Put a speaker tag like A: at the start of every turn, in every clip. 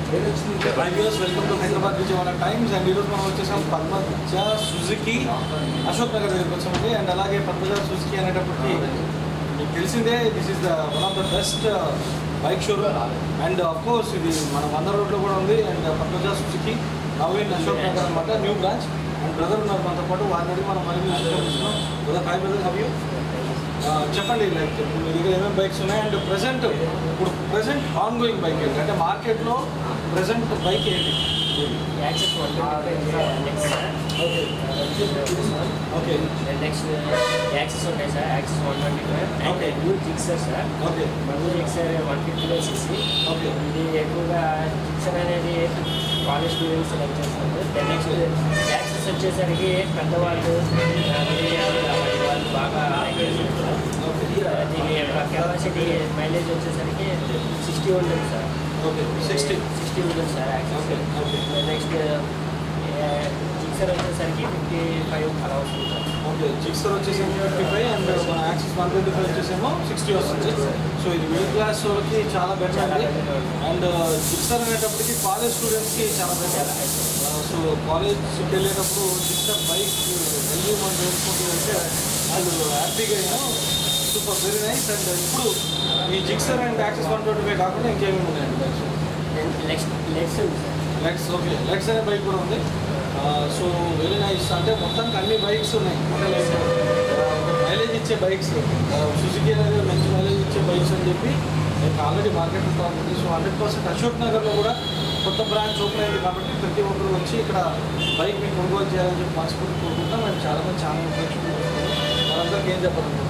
A: Five years welcome to Hyderabad Vijayawada times and ఈరోజు మనం వచ్చేసాం పద్మజ సుజుకి అశోక్ నగర్ దగ్గరికి వచ్చామండి అండ్ అలాగే పద్మజ సుజుకి అనేటప్పటికి మీకు తెలిసిందే this is the one of the best bike showroom and of course ఇది మన వంద రోడ్లో కూడా ఉంది అండ్ పద్మజ సుజుకి నవీన్ అశోక్ నగర్ అనమాట న్యూ బ్రాంచ్ అండ్ బ్రదర్ ఉన్నారు మనతో పాటు వారిని అడిగి మనం మరిన్ని విషయాలు తెలుసుకున్నాం brother hi brother how you ఆ, చెప్పండి లైక్ మీ దగ్గర ఏమేమి బైక్స్ ఉన్నాయి అండ్ ప్రెసెంట్ ఇప్పుడు ప్రెసెంట్ ఆన్ గోయింగ్ బైక్ ఏంటి అంటే మార్కెట్లో ప్రెసెంట్ బైక్ ఏంటి
B: Access one next
A: okay okay
B: next Access ఉంటాయి sir Access one twenty five and
A: Okay.
B: New Gixxer sir
A: okay
B: new Gixxer one fifty CC
A: okay
B: ఇది ఎక్కువగా Gixxer అనేది college students select చేస్తారు then next Access వచ్చేసరికి పెద్దవాళ్ళు ఆ, మీడియాలు అలాంటి వాళ్ళు బాగా లైక్ చేస్తారు
A: ఓకే
B: దీని యొక్క కెపాసిటీ మైలేజ్ వచ్చేసరికి సిక్స్టీ ఉంటుంది సార్
A: ఓకే సిక్స్టీ
B: సిక్స్టీ ఉంటుంది sir Access
A: okay okay
B: next Gixxer వచ్చేసరికి ఫిఫ్టీ ఫైవ్ అలా వస్తుంది సార్
A: ఓకే జిక్సర్ వచ్చేసేమో ఫిఫ్టీ ఫైవ్ అండ్ మన యాక్సిస్ వన్ ట్వంటీ ఫైవ్ వచ్చేసేమో సిక్స్టీ వస్తుంది సో ఇది మిడిల్ క్లాస్ వాళ్ళకి చాలా బెటర్ అండి అండ్ జిక్సర్ అనేటప్పటికి కాలేజ్ స్టూడెంట్స్కి చాలా బెటర్ సో కాలేజ్కి వెళ్ళేటప్పుడు జిక్సర్ బైక్ వెళ్ళి మనం చేసుకుంటూ వెళ్తే వాళ్ళు హ్యాపీగా సూపర్ వెరీ నైస్ అండ్ ఇప్పుడు ఈ Gixxer and Access one twenty five కాకుండా ఇంకేమేమి ఉన్నాయండి బైక్స్
B: నెక్స్ట్ లెగ్స్ ఉంది సార్
A: లెక్స్ ఓకే లెక్స్ అనే బైక్ కూడా ఉంది సో వెరీ నైస్ అంటే మొత్తానికి అన్ని బైక్స్ ఉన్నాయి అంటే లైక్ మైలేజ్ ఇచ్చే బైక్స్ సుజుకి అనేది మంచి మైలేజ్ ఇచ్చే బైక్స్ అని చెప్పి లైక్ ఆల్రెడీ మార్కెట్ ఉంది సో హండ్రెడ్ పర్సెంట్ అశోక్ నగర్లో కూడా కొత్త బ్రాంచ్ ఓపెన్ అయింది కాబట్టి ప్రతి ఒక్కరు వచ్చి ఇక్కడ బైక్ మీకు కొనుగోలు చేయాలని చెప్పి మనస్ఫూర్తి కోరుకుంటాం అండ్ చాలా మంది చాలా మంది నేర్చుకుంటున్నారు వాళ్ళందరికీ ఏం చెప్పాలి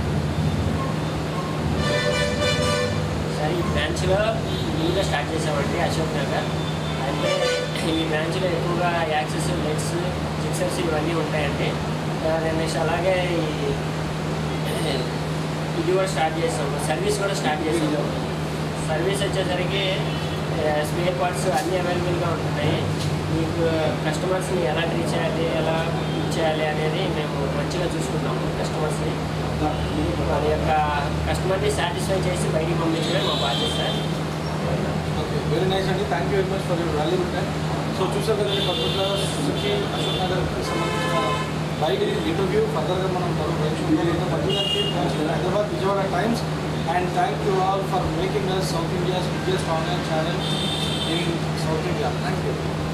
B: సార్ ఈ బ్రాంచ్లో న్యూగా స్టార్ట్ చేసామండి అశోక్ నగర్ అంటే ఈ బ్రాంచ్లో ఎక్కువగా యాక్సెస్ లెట్స్ సిక్సర్స్ ఇవన్నీ ఉంటాయండి నెక్స్ట్ అలాగే ఈ ఇది కూడా స్టార్ట్ చేసాము సర్వీస్ కూడా స్టార్ట్ చేసాము సర్వీస్ వచ్చేసరికి స్పేర్ పార్ట్స్ అన్నీ అవైలబుల్గా ఉంటున్నాయి మీకు కస్టమర్స్ని ఎలా ట్రీట్ చేయాలి ఎలా ఇచ్చేయాలి అనేది మేము మంచిగా చూసుకుంటాము కస్టమర్స్ని వారి యొక్క కస్టమర్ని సాటిస్ఫై చేసి బయటికి పంపించడమే మా బాధ్యత సార్
A: ఓకే వెరీ నైస్ అండి thank you very much for your value time so చూసారు కదండి పక్కన సుజుకి అశోక్ నగర్కి సంబంధించిన బైక్ ఇంటర్వ్యూ ఫర్దర్గా మనం మరో బైక్ చూడాలంటే మధ్యదానికి Hyderabad Vijayawada times and thank you all for making us South India's biggest online channel in South India thank you